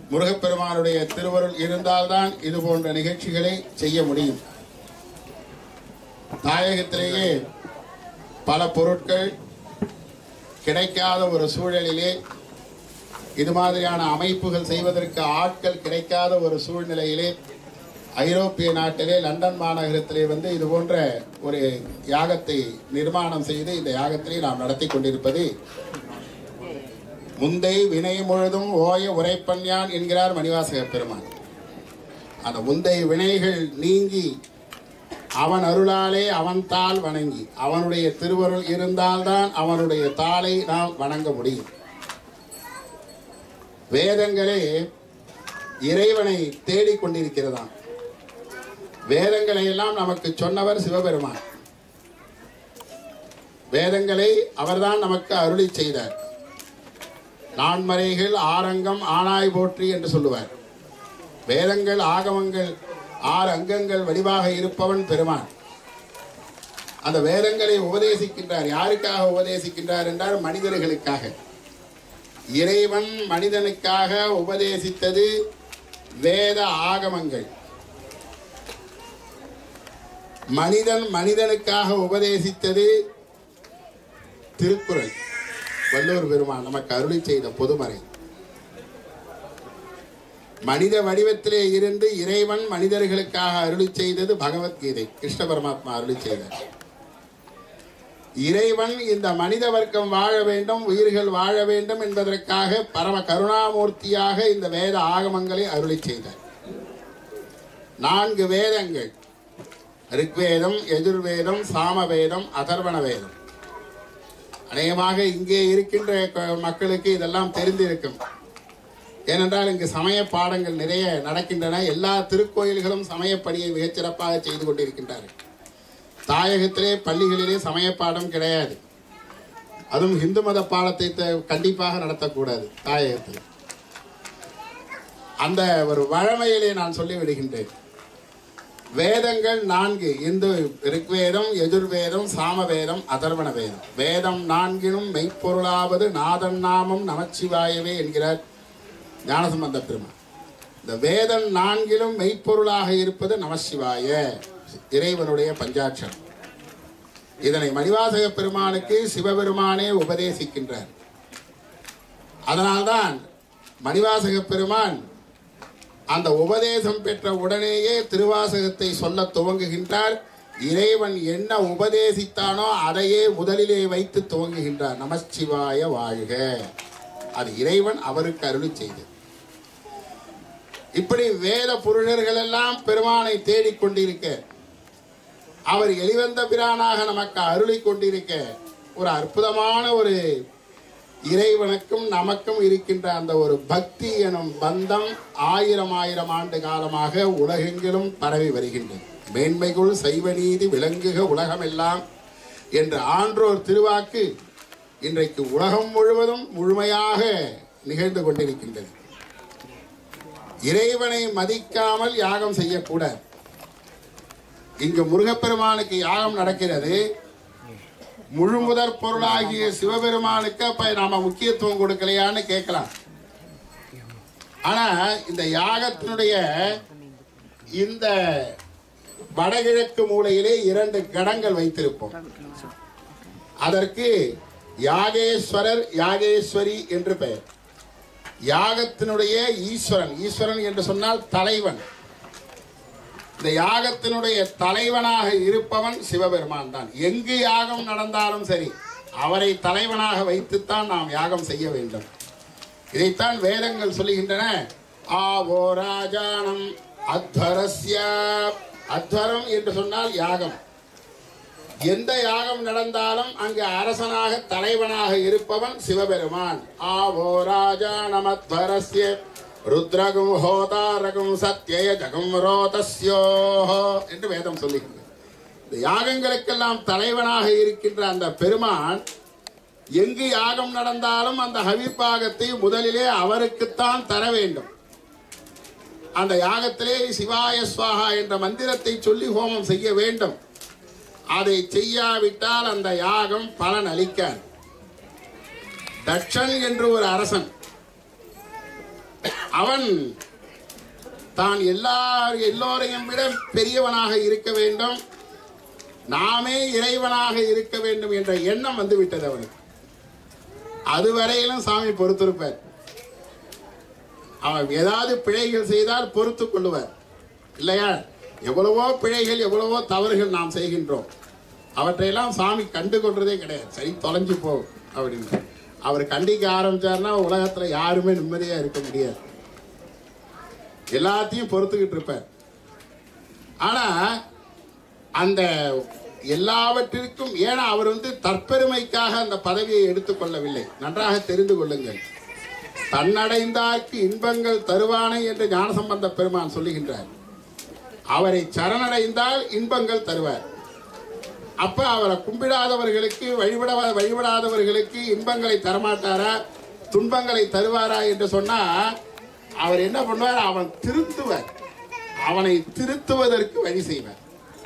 முருகப்பெருமானுடைய திருவருள் இருந்தால்தான் இது போன்ற நிகழ்ச்சிகளை செய்ய முடியும் தாயகத்திலேயே பல பொருட்கள் கிடைக்காத ஒரு சூழலிலே இது மாதிரியான அமைப்புகள் செய்வதற்கு ஆட்கள் கிடைக்காத ஒரு சூழ்நிலையிலே ஐரோப்பிய நாட்டிலே லண்டன் மாநகரத்திலே வந்து இது போன்ற ஒரு யாகத்தை நிர்மாணம் செய்து இந்த யாகத்திலே நாம் நடத்தி கொண்டிருப்பது முந்தை வினை முழுதும் ஓய உரைப்பன்யான் என்கிறார் மணிவாசக பெருமான் அந்த முந்தைய வினைகள் நீங்கி அவன் அருளாலே அவன் தாள் வணங்கி அவனுடைய திருவருள் இருந்தால்தான் அவனுடைய தாளை நாம் வணங்க முடியும் வேதங்களே இறைவனை தேடிக் கொண்டிருக்கிறதாம் வேதங்களை எல்லாம் நமக்கு சொன்னவர் சிவபெருமான் வேதங்களை அவர்தான் நமக்கு அருளி செய்தார் நான்மறைகள் ஆரங்கம் ஆனாய் போற்றி என்று சொல்லுவார் வேதங்கள் ஆகமங்கள் ஆறு அங்கங்கள் வடிவாக இருப்பவன் பெருமான் அந்த வேதங்களை உபதேசிக்கின்றார் யாருக்காக உபதேசிக்கின்றார் என்றால் மனிதர்களுக்காக இறைவன் மனிதனுக்காக உபதேசித்தது வேத ஆகமங்கள் மனிதன் மனிதனுக்காக உபதேசித்தது திருக்குறள் வள்ளுவர் பெருமான் நமக்கு அருளி செய்த பொதுமறை மனித வடிவத்திலே இருந்து இறைவன் மனிதர்களுக்காக அருளி செய்தது பகவத்கீதை கிருஷ்ண பரமாத்மா அருளி செய்தார் இறைவன் இந்த மனித வர்க்கம் வாழ வேண்டும் உயிர்கள் வாழ வேண்டும் என்பதற்காக பரம கருணாமூர்த்தியாக இந்த வேத ஆகமங்களை அருளி செய்தார் நான்கு வேதங்கள் ரிக்வேதம் எதிர்வேதம் சாமவேதம் அதர்வண வேதம் அநேகமாக இங்கே இருக்கின்ற க- மக்களுக்கு இதெல்லாம் தெரிந்திருக்கும் ஏனென்றால் இங்கு சமய பாடங்கள் நிறைய நடக்கின்றன எல்லா திருக்கோயில்களும் சமயப்படியை மிகச் சிறப்பாக செய்து கொண்டிருக்கின்றார்கள் தாயகத்திலே பள்ளிகளிலே சமய பாடம் கிடையாது அதுவும் இந்து மத பாடத்தை த- கண்டிப்பாக நடத்தக்கூடாது தாயகத்தில் அந்த ஒரு வழமையிலே நான் சொல்லி விடுகின்றேன் வேதங்கள் நான்கு இந்து ரிக்வேதம் எதிர்வேதம் சாமவேதம் அதர்வண வேதம் வேதம் நான்கினும் மெய்ப்பொருளாவது நாதன் நாமம் நமச்சிவாயவே என்கிறார் ஞானசம்பந்த பெருமான் இந்த வேதம் நான்கிலும் மெய்ப்பொருளாக இருப்பது நமசிவாய இறைவனுடைய பஞ்சாட்சரம் இதனை மணிவாசக பெருமானுக்கு சிவபெருமானே உபதேசிக்கின்றார் அதனால்தான் மணிவாசக பெருமான் அந்த உபதேசம் பெற்ற உடனேயே திருவாசகத்தை சொல்ல துவங்குகின்றார் இறைவன் என்ன உபதேசித்தானோ அதையே முதலிலே வைத்து துவங்குகின்றார் நமச்சிவாய வாழ்க அது இறைவன் அவருக்கு அருளி செய்தது இப்படி வேத புருஷர்கள் எல்லாம் பெருமானை தேடிக் கொண்டிருக்க அவர் எளிவந்த பிரானாக நமக்கு அருளி கொண்டிருக்க ஒரு அற்புதமான ஒரு இறைவனுக்கும் நமக்கும் இருக்கின்ற அந்த ஒரு பக்தி எனும் பந்தம் ஆயிரம் ஆயிரம் ஆண்டு காலமாக உலகெங்கிலும் பரவி வருகின்றது மேன்மைகுள் சைவ நீதி விளங்குக உலகமெல்லாம் என்ற ஆன்றோர் திருவாக்கு இன்றைக்கு உலகம் முழுவதும் முழுமையாக நிகழ்ந்து கொண்டிருக்கின்றது இறைவனை மதிக்காமல் யாகம் செய்யக்கூடாது இங்கு முருகப்பெருமானுக்கு யாகம் நடக்கிறது முழு முதற் பொருளாகிய சிவபெருமானுக்கு அப்ப நாம முக்கியத்துவம் கொடுக்கலையான்னு கேட்கலாம் ஆனா இந்த யாகத்தினுடைய இந்த வடகிழக்கு மூலையிலே இரண்டு கடங்கள் வைத்திருப்போம் அதற்கு யாகேஸ்வரர் யாகேஸ்வரி என்று பெயர் யாகத்தினுடைய ஈஸ்வரன் ஈஸ்வரன் என்று சொன்னால் தலைவன் இந்த யாகத்தினுடைய தலைவனாக இருப்பவன் சிவபெருமான் தான் எங்கு யாகம் நடந்தாலும் சரி அவரை தலைவனாக வைத்துத்தான் நாம் யாகம் செய்ய வேண்டும் இதைத்தான் வேதங்கள் சொல்லுகின்றன ஆவோ ராஜானம் அத்வரஸ்ய அத்வரம் என்று சொன்னால் யாகம் எந்த யாகம் நடந்தாலும் அங்கு அரசனாக தலைவனாக இருப்பவன் சிவபெருமான் ஆவோ ராஜா நமத்வரஸ்ய ருத்ரகும் ஹோதாரகும் சத்யய ஜகம் ரோதஸ்யோ என்று வேதம் சொல்லுகின்றது இந்த யாகங்களுக்கெல்லாம் தலைவனாக இருக்கின்ற அந்த பெருமான் எங்கு யாகம் நடந்தாலும் அந்த ஹவிப்பாகத்தை முதலிலே அவருக்குத்தான் தர வேண்டும் அந்த யாகத்திலே சிவாய ஸ்வாகா என்ற மந்திரத்தை சொல்லி ஹோமம் செய்ய வேண்டும் அதை செய்யாவிட்டால் அந்த யாகம் பலன் அளிக்காது தட்சன் என்று ஒரு அரசன் அவன் தான் எல்லார் எல்லோரையும் விட பெரியவனாக இருக்க வேண்டும் நாமே இறைவனாக இருக்க வேண்டும் என்ற எண்ணம் வந்து விட்டது அவனுக்கு அதுவரையிலும் சாமி பொறுத்திருப்பார் அவன் ஏதாவது பிழைகள் செய்தால் பொறுத்துக் கொள்ளுவார் இல்லையா எவ்வளவோ பிழைகள் எவ்வளவோ தவறுகள் நாம் செய்கின்றோம் அவற்றையெல்லாம் சாமி கண்டு கொள்றதே கிடையாது சரி தொலைஞ்சு போ அப்படின்னு அவர் கண்டிக்க ஆரம்பிச்சாருன்னா உலகத்துல யாருமே நிம்மதியா இருக்க முடியாது எல்லாத்தையும் பொறுத்துக்கிட்டு இருப்பார் ஆனா அந்த எல்லாவற்றிற்கும் ஏன்னா அவர் வந்து தற்பெருமைக்காக அந்த பதவியை எடுத்துக்கொள்ளவில்லை நன்றாக தெரிந்து கொள்ளுங்கள் தன்னடைந்தார்க்கு இன்பங்கள் தருவானை என்று ஞானசம்பந்த பெருமான் சொல்லுகின்றார் அவரை சரணடைந்தால் இன்பங்கள் தருவார் அப்ப அவரை கும்பிடாதவர்களுக்கு வழிபட வழிபடாதவர்களுக்கு இன்பங்களை தரமாட்டாரா துன்பங்களை தருவாரா என்று சொன்னா அவர் என்ன பண்ணுவார் அவன் திருத்துவர் அவனை திருத்துவதற்கு வழி செய்வார்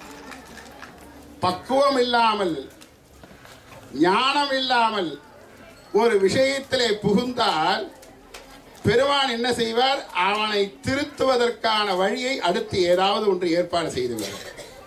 பக்குவம் இல்லாமல் ஞானம் இல்லாமல் ஒரு விஷயத்திலே புகுந்தால் பெருமான் என்ன செய்வார் அவனை திருத்துவதற்கான வழியை அடுத்து ஏதாவது ஒன்று ஏற்பாடு செய்துள்ளார்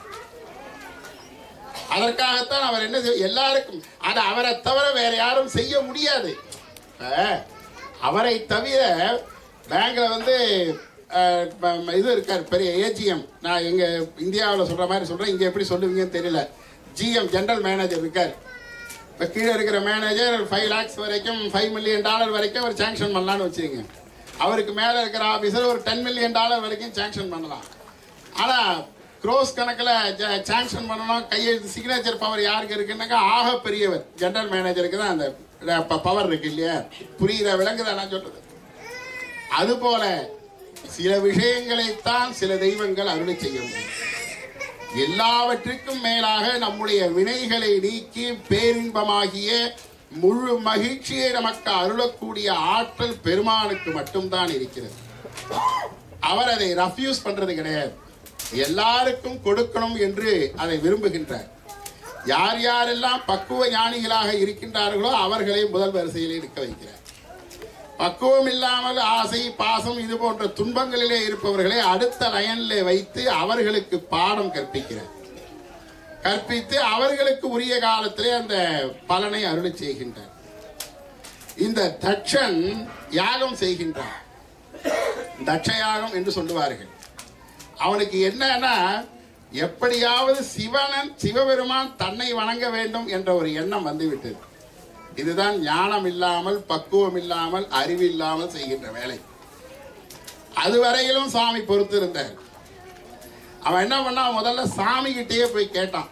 அதற்காகத்தான் அவர் என்ன செய்ய எல்லாருக்கும் அது அவரை தவிர வேற யாரும் செய்ய முடியாது இப்ப அவரை தவிர பேங்க்ல வந்து அஹ், ப- இது இருக்கார் பெரிய ஏஜிஎம் நான் எங்க இந்தியாவில் சொல்ற மாதிரி சொல்றேன் இங்க எப்படி சொல்லுவீங்கன்னு தெரியல ஜிஎம் ஜெனரல் மேனேஜர் இருக்கார் இப்போ கீழே இருக்கிற மேனேஜர் ஃபைவ் லேக்ஸ் வரைக்கும் ஃபைவ் மில்லியன் டாலர் வரைக்கும் அவர் சாங்ஷன் பண்ணலாம்னு வச்சுக்கோங்க அவருக்கு மேலே இருக்கிற ஆஃபீஸர் ஒரு டென் மில்லியன் டாலர் வரைக்கும் சாங்ஷன் பண்ணலாம் ஆனால் க்ரோஸ் கணக்கில் சாங்ஷன் பண்ணணும் கையெழுத்து சிக்னேச்சர் பவர் யாருக்கு இருக்குன்னாக்கா ஆக பெரியவர் ஜெனரல் மேனேஜருக்கு தான் அந்த பவர் இருக்கு இல்லையா புரியுற விளங்குதா நான் சொல்றது அதுபோல சில விஷயங்களைத்தான் சில தெய்வங்கள் அருளை செய்ய முடியும் எல்லாவற்றிற்கும் மேலாக நம்முடைய வினைகளை நீக்கி பேரின்பமாகிய முழு மகிழ்ச்சியை நமக்கு அருளக்கூடிய ஆற்றல் பெருமானுக்கு மட்டும்தான் இருக்கிறது அவர் அதை ரஃப்யூஸ் பண்றது கிடையாது எல்லாருக்கும் கொடுக்கணும் என்று அதை விரும்புகின்றார் யார் யாரெல்லாம் பக்குவ ஞானிகளாக இருக்கின்றார்களோ அவர்களை முதல் வரிசையில் இருக்க வைக்கிறார் பக்குவம் இல்லாமல் ஆசை பாசம் இது போன்ற துன்பங்களிலே இருப்பவர்களை அடுத்த லயனிலே வைத்து அவர்களுக்கு பாடம் கற்பிக்கிறார் கற்பித்து அவர்களுக்கு உரிய காலத்திலே அந்த பலனை அருளி செய்கின்றார் இந்த தட்சன் யாகம் செய்கின்றான் தட்சயாகம் என்று சொல்லுவார்கள் அவனுக்கு என்னன்னா எப்படியாவது சிவனன் சிவபெருமான் தன்னை வணங்க வேண்டும் என்ற ஒரு எண்ணம் வந்துவிட்டது இதுதான் ஞானம் இல்லாமல் பக்குவம் இல்லாமல் அறிவு இல்லாமல் செய்கின்ற வேலை அதுவரையிலும் சாமி பொறுத்து இருந்தார் அவன் என்ன பண்ணான் முதல்ல சாமி கிட்டேயே போய் கேட்டான்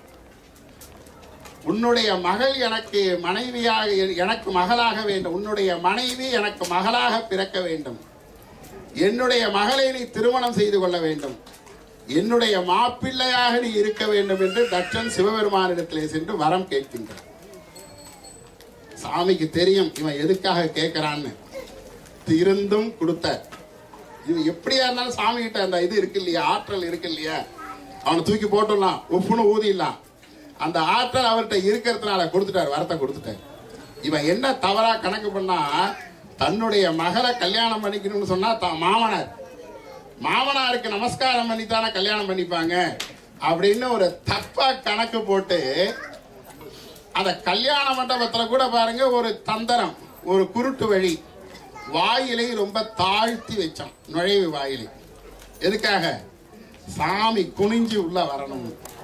உன்னுடைய மகள் எனக்கு மனைவியாக எனக்கு மகளாக வேண்டும் உன்னுடைய மனைவி எனக்கு மகளாக பிறக்க வேண்டும் என்னுடைய மகளை நீ திருமணம் செய்து கொள்ள வேண்டும் என்னுடைய மாப்பிள்ளையாக நீ இருக்க வேண்டும் என்று தட்சன் சிவபெருமானிடத்திலே சென்று வரம் கேட்கின்றான் சாமிக்கு தெரியும் இவன் எதுக்காக கேட்கிறான்னு இருந்தும் கொடுத்த இவன் எப்படியா இருந்தாலும் சாமி கிட்ட அந்த இது இருக்கு இல்லையா ஆற்றல் இருக்கு இல்லையா அவனை தூக்கி போட்டுடலாம் உப்புன்னு ஊதிடலாம் அந்த ஆற்றல் அவர்கிட்ட இருக்கிறதுனால கொடுத்துட்டார் வரத்தை கொடுத்துட்டார் இவன் என்ன தவறா கணக்கு பண்ணா தன்னுடைய மகளை கல்யாணம் பண்ணிக்கணும்னு சொன்னா தான் மாமனார் மாமனாருக்கு நமஸ்காரம் பண்ணி தானே கல்யாணம் பண்ணிப்பாங்க அப்படின்னு ஒரு தப்பா கணக்கு போட்டு அந்த கல்யாண மண்டபத்துல கூட பாருங்க ஒரு தந்திரம் ஒரு குருட்டு வழி வாயிலை ரொம்ப தாழ்த்தி வச்சான் நுழைவு வாயிலை எதுக்காக சாமி குனிஞ்சு உள்ள வரணும்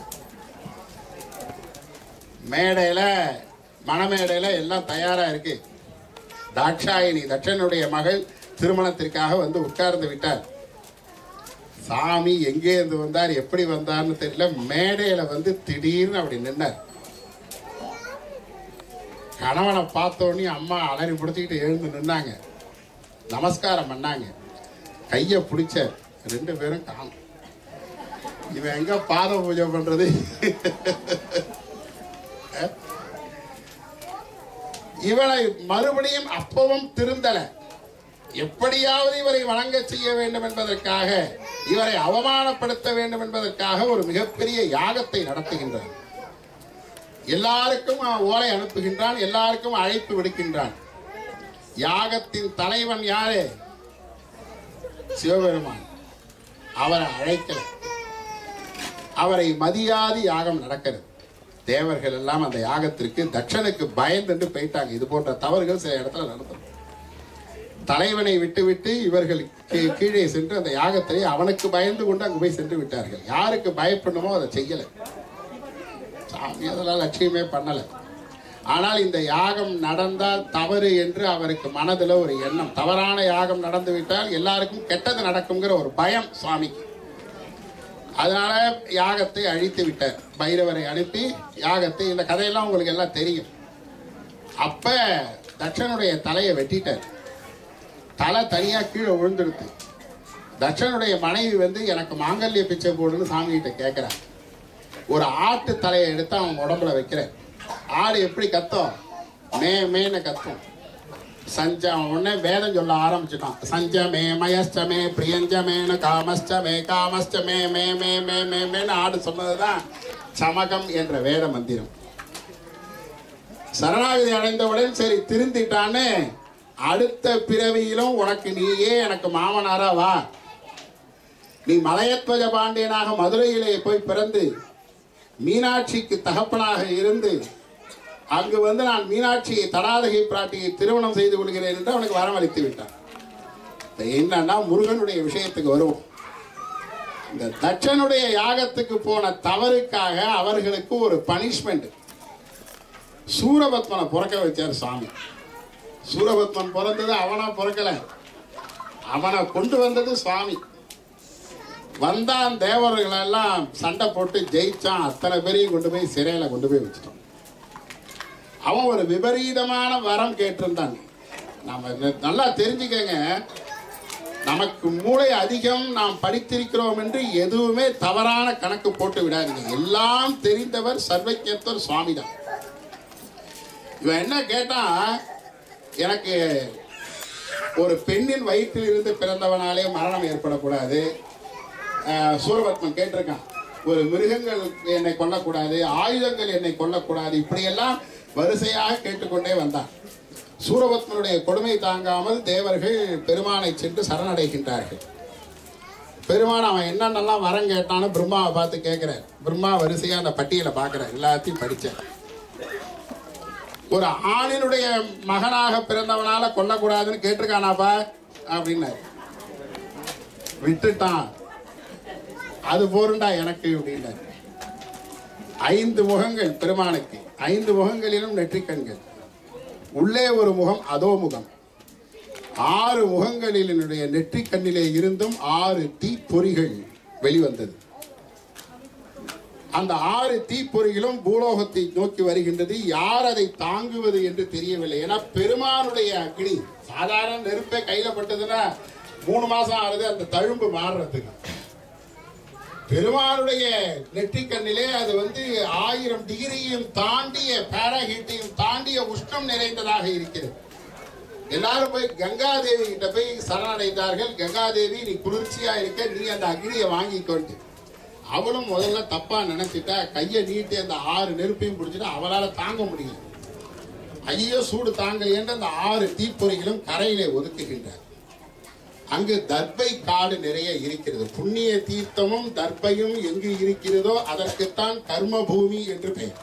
மேடையில மணமேடையில எல்லாம் தயாரா இருக்கு தாட்சாயினி தட்சனுடைய மகள் திருமணத்திற்காக வந்து உட்கார்ந்து விட்டார் சாமி எங்கே இருந்து வந்தார் எப்படி வந்தார்னு தெரியல மேடையில வந்து திடீர்னு அப்படி நின்னார் கணவனை பார்த்த உடனே அம்மா அலறி பிடிச்சிக்கிட்டு எழுந்து நின்னாங்க நமஸ்காரம் பண்ணாங்க கைய பிடிச்சார் ரெண்டு பேரும் காணும் இவன் எங்க பாத பூஜை பண்றது இவனை மறுபடியும் அப்பவும் திருந்தல எப்படியாவது இவரை வணங்க செய்ய வேண்டும் என்பதற்காக இவரை அவமானப்படுத்த வேண்டும் என்பதற்காக ஒரு மிகப்பெரிய யாகத்தை நடத்துகின்றான் எல்லாருக்கும் அவன் ஓலை அனுப்புகின்றான் எல்லாருக்கும் அழைப்பு விடுக்கின்றான் யாகத்தின் தலைவன் யாரு சிவபெருமான் அவரை அழைக்கல அவரை மதியாதி யாகம் நடக்கிறது தேவர்கள் எல்லாம் அந்த யாகத்திற்கு தட்சனுக்கு பயந்துட்டு போயிட்டாங்க இது போன்ற தவறுகள் சில இடத்துல நடந்தது தலைவனை விட்டுவிட்டு இவர்கள் கீ- கீழே சென்று அந்த யாகத்தை அவனுக்கு பயந்து கொண்டு அங்கு போய் சென்று விட்டார்கள் யாருக்கு பயப்படணுமோ அதை செய்யல சாமி அதெல்லாம் லட்சியமே பண்ணல ஆனால் இந்த யாகம் நடந்தால் தவறு என்று அவருக்கு மனதில் ஒரு எண்ணம் தவறான யாகம் நடந்து விட்டால் எல்லாருக்கும் கெட்டது நடக்குங்கிற ஒரு பயம் சுவாமிக்கு அதனால யாகத்தை அழித்து விட்டார் பைரவரை அனுப்பி யாகத்தை இந்த கதையெல்லாம் உங்களுக்கு எல்லாம் தெரியும் அப்ப தட்சனுடைய தலையை வெட்டிட்டார் தலை தனியா கீழே விழுந்துடுது தட்சனுடைய மனைவி வந்து எனக்கு மாங்கல்ய பிச்சை போடுன்னு சாமி கிட்ட கேட்கிறார் ஒரு ஆட்டு தலையை எடுத்து அவன் உடம்புல வைக்கிறேன் ஆடு எப்படி கத்தும் மே மேன்னு கத்தும் சஞ்ச அவன் உடனே வேதம் சொல்ல ஆரம்பிச்சிட்டான் சஞ்ச மே மயஸ்ட மே பிரியஞ்ச மேனு காமஸ்ட மே காமஸ்ட மே மே மே மே மே மேன்னு ஆடு சொன்னதுதான் சமகம் என்ற வேத மந்திரம் சரணாகதி அடைந்தவுடன் சரி திருந்திட்டான்னு அடுத்த பிறவியிலும் உனக்கு நீயே எனக்கு மாமனாரா வா நீ மலையத்வஜ பாண்டியனாக மதுரையிலே போய் பிறந்து மீனாட்சிக்கு தகப்பனாக இருந்து அங்கு வந்து நான் மீனாட்சியை தடாதகை பிராட்டியை திருமணம் செய்து கொள்கிறேன் என்று அவனுக்கு வரமளித்து விட்டான் இப்ப என்னன்னா முருகனுடைய விஷயத்துக்கு வருவோம் இந்த தட்சனுடைய யாகத்துக்கு போன தவறுக்காக அவர்களுக்கு ஒரு பனிஷ்மெண்ட் சூரபத்மனை பிறக்க வச்சார் சாமி சூரபத்மன் பிறந்தது அவனா பிறக்கல அவனை கொண்டு வந்தது சுவாமி வந்தான் தேவர்கள் எல்லாம் சண்டை போட்டு ஜெயிச்சான் அத்தனை பேரையும் கொண்டு போய் சிறையில கொண்டு போய் வச்சுட்டான் அவன் ஒரு விபரீதமான வரம் கேட்டிருந்தான் நாம ந- நல்லா தெரிஞ்சுக்கங்க நமக்கு மூளை அதிகம் நாம் படித்திருக்கிறோம் என்று எதுவுமே தவறான கணக்கு போட்டு விடாதீங்க எல்லாம் தெரிந்தவர் சர்வஜத்தர் சுவாமி தான் இவன் என்ன கேட்டான் எனக்கு ஒரு பெண்ணின் வயிற்றில் இருந்து பிறந்தவனாலே மரணம் ஏற்படக்கூடாது ஆஹ் சூரபத்மன் கேட்டிருக்கான் ஒரு மிருகங்கள் என்னை கொல்லக்கூடாது ஆயுதங்கள் என்னை கொல்லக்கூடாது இப்படியெல்லாம் வரிசையாக கேட்டுக்கொண்டே வந்தான் சூரபத்மனுடைய கொடுமை தாங்காமல் தேவர்கள் பெருமானை சென்று சரணடைகின்றார்கள் பெருமான் அவன் என்னென்னலாம் வரம் கேட்டான்னு பிரம்மாவை பார்த்து கேட்கிறார் பிரம்மா வரிசையா அந்த பட்டியலை பார்க்கிறார் எல்லாத்தையும் படிச்சேன் ஒரு ஆணினுடைய மகனாக பிறந்தவனால கொல்லக்கூடாதுன்னு கேட்டிருக்கானாப்பா அப்படின்னாரு விட்டுட்டான் அது போருண்டா எனக்கு அப்படின்னாரு ஐந்து முகங்கள் பெருமானுக்கு ஐந்து முகங்களிலும் நெற்றிக்கண்கள் உள்ளே ஒரு முகம் அதோ முகம் ஆறு முகங்களினுடைய நெற்றிக்கண்ணிலே இருந்தும் ஆறு தீப்பொறிகள் வெளிவந்தது அந்த ஆறு தீப்பொறிகளும் பூலோகத்தை நோக்கி வருகின்றது யார் அதை தாங்குவது என்று தெரியவில்லை ஏன்னா பெருமானுடைய அக்னி சாதாரண நெருப்பே கையில பட்டதுன்னா மூணு மாசம் ஆகுது அந்த தழும்பு மாறுறதுக்கு பெருமானுடைய நெற்றிக்கண்ணிலே அது வந்து ஆயிரம் டிகிரியும் தாண்டிய பேராஹீட்டையும் தாண்டிய உஷ்ணம் நிறைந்ததாக இருக்கிறது எல்லாரும் போய் கங்காதேவி கிட்ட போய் சரணடைந்தார்கள் கங்காதேவி நீ குளிர்ச்சியா இருக்க நீ அந்த அக்னியை வாங்கிக்கொண்டு அவளும் முதல்ல தப்பா நினைச்சிட்டா கையை நீட்டி அந்த ஆறு நெருப்பையும் பிடிச்சிட்டு அவளால தாங்க முடியல ஐயோ சூடு தாங்கலையென்று அந்த ஆறு தீப்பொறிகளும் கரையிலே ஒதுக்குகின்றார் அங்கு தர்பை காடு நிறைய இருக்கிறது புண்ணிய தீர்த்தமும் தர்பையும் எங்கு இருக்கிறதோ அதற்குத்தான் கர்ம பூமி என்று பெயர்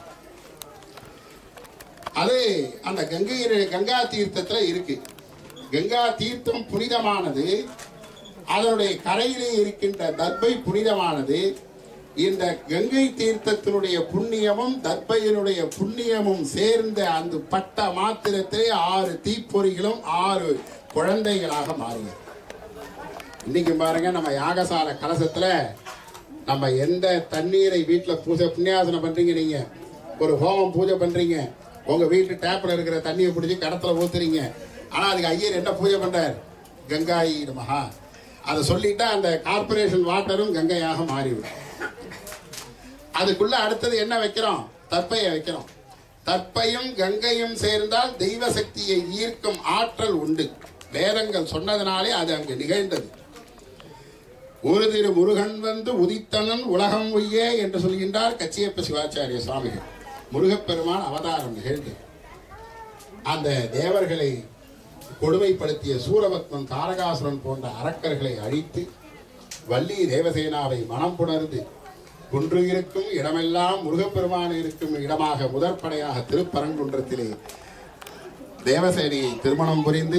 அது அந்த கங்கை கங்கா தீர்த்தத்துல இருக்கு கங்கா தீர்த்தம் புனிதமானது அதனுடைய கரையிலே இருக்கின்ற தர்பை புனிதமானது இந்த கங்கை தீர்த்தத்தினுடைய புண்ணியமும் தர்பையினுடைய புண்ணியமும் சேர்ந்த அந்த பட்ட மாத்திரத்திலே ஆறு தீப்பொறிகளும் ஆறு குழந்தைகளாக மாறியது இன்னைக்கு பாருங்க நம்ம யாகசால கலசத்துல நம்ம எந்த தண்ணீரை வீட்டுல பூஜை புண்ணியாசனம் பண்றீங்க நீங்க ஒரு ஹோமம் பூஜை பண்றீங்க உங்க வீட்டு டேப்ல இருக்கிற தண்ணியை பிடிச்சி கடத்துல ஊத்துறீங்க ஆனா அதுக்கு ஐயர் என்ன பூஜை பண்றார் கங்காயி நமஹா அதை சொல்லிட்டா அந்த கார்பரேஷன் வாட்டரும் கங்கையாக மாறிவிடும் அதுக்குள்ள அடுத்தது என்ன வைக்கிறோம் தற்பையை வைக்கிறோம் தற்பையும் கங்கையும் சேர்ந்தால் தெய்வ சக்தியை ஈர்க்கும் ஆற்றல் உண்டு வேதங்கள் சொன்னதனாலே அது அங்கு நிகழ்ந்தது ஒரு திரு முருகன் வந்து உதித்தனன் உலகம் உய்யே என்று சொல்கின்றார் கச்சியப்ப சிவாச்சாரிய சுவாமிகள் முருகப்பெருமான் அவதாரம் நிகழ்ந்து அந்த தேவர்களை கொடுமைப்படுத்திய சூரபத்மன் தாரகாசுரன் போன்ற அரக்கர்களை அழித்து வள்ளி தேவசேனாவை மனம் புணர்ந்து குன்று இருக்கும் இடமெல்லாம் முருகப்பெருமான் இருக்கும் இடமாக முதற்படையாக திருப்பரங்குன்றத்திலே தேவசேனையை திருமணம் புரிந்து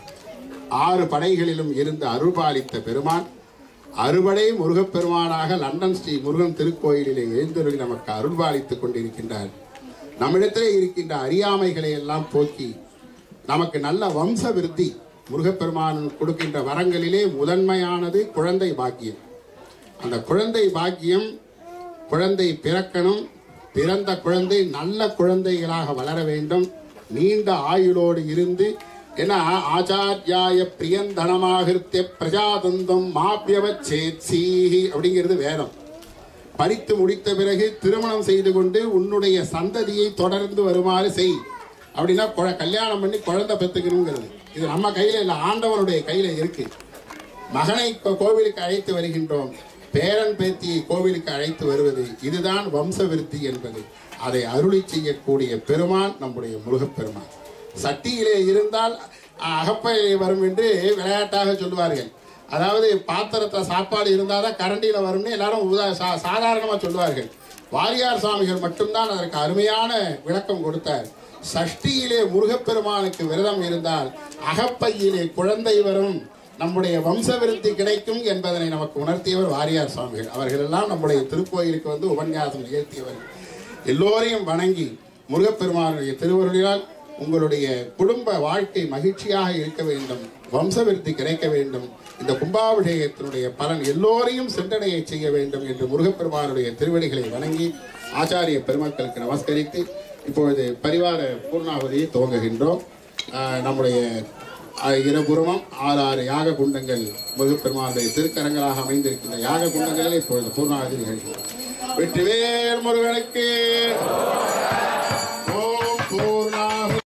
ஆறு படைகளிலும் இருந்து அருள்பாலித்த பெருமான் அறுபடை முருகப்பெருமானாக லண்டன் ஸ்ரீ முருகன் திருக்கோயிலிலே எழுந்தருளி நமக்கு அருள்பாலித்துக் கொண்டிருக்கின்றார் நம்மிடத்திலே இருக்கின்ற அறியாமைகளை எல்லாம் போக்கி நமக்கு நல்ல வம்ச விருத்தி முருகப்பெருமான் கொடுக்கின்ற வரங்களிலே முதன்மையானது குழந்தை பாக்கியம் அந்த குழந்தை பாக்கியம் குழந்தை பிறக்கணும் பிறந்த குழந்தை நல்ல குழந்தைகளாக வளர வேண்டும் நீண்ட ஆயுளோடு இருந்து ஏன்னா ஆச்சாரியாய பிரியந்தனமாகிருத்திய பிரஜாதந்தம் மாப்பியவச்சேத்சீஹி அப்படிங்கிறது வேதம் படித்து முடித்த பிறகு திருமணம் செய்து கொண்டு உன்னுடைய சந்ததியை தொடர்ந்து வருமாறு செய் அப்படின்னா குழ- கல்யாணம் பண்ணி குழந்தை பெற்றுக்கணுங்கிறது இது நம்ம கையில இல்லை ஆண்டவனுடைய கையில இருக்கு மகனை கோ- கோவிலுக்கு அழைத்து வருகின்றோம் பேரன் பேத்தியை கோவிலுக்கு அழைத்து வருவது இதுதான் வம்ச விருத்தி என்பது அதை அருளி செய்யக்கூடிய பெருமான் நம்முடைய முருகப்பெருமான் சட்டியிலே இருந்தால் அகப்பையிலே வரும் என்று விளையாட்டாக சொல்லுவார்கள் அதாவது பாத்திரத்தில் சாப்பாடு இருந்தால் தான் கரண்டியில் வரும்னு எல்லாரும் உதா சா சாதாரணமாக சொல்லுவார்கள் வாரியார் சுவாமிகள் மட்டும்தான் அதற்கு அருமையான விளக்கம் கொடுத்தார் சஷ்டியிலே முருகப்பெருமானுக்கு விரதம் இருந்தால் அகப்பையிலே குழந்தை வரும் நம்முடைய வம்ச விருத்தி கிடைக்கும் என்பதனை நமக்கு உணர்த்தியவர் வாரியார் சுவாமிகள் அவர்கள் எல்லாம் நம்முடைய திருக்கோயிலுக்கு வந்து உபன்யாசம் நிகழ்த்தியவர்கள் எல்லோரையும் வணங்கி முருகப்பெருமானுடைய திருவருளினால் உங்களுடைய குடும்ப வாழ்க்கை மகிழ்ச்சியாக இருக்க வேண்டும் வம்ச விருத்தி கிடைக்க வேண்டும் இந்த கும்பாபிஷேகத்தினுடைய பலன் எல்லோரையும் சென்றடைய செய்ய வேண்டும் என்று முருகப்பெருமானுடைய திருவடிகளை வணங்கி ஆச்சாரிய பெருமக்களுக்கு நமஸ்கரித்து இப்பொழுது பரிவார பூர்ணாவதியை துவங்குகின்றோம் ஆஹ் நம்முடைய ஆஹ் இருபுறமும் ஆறு ஆறு யாக குண்டங்கள் முருகப்பெருமானுடைய திருக்கரங்களாக அமைந்திருக்கின்ற யாக குண்டங்களில் இப்பொழுது பூர்ணாவதி நிகழ்கிறோம் வெற்றிவேல் முருகனுக்கு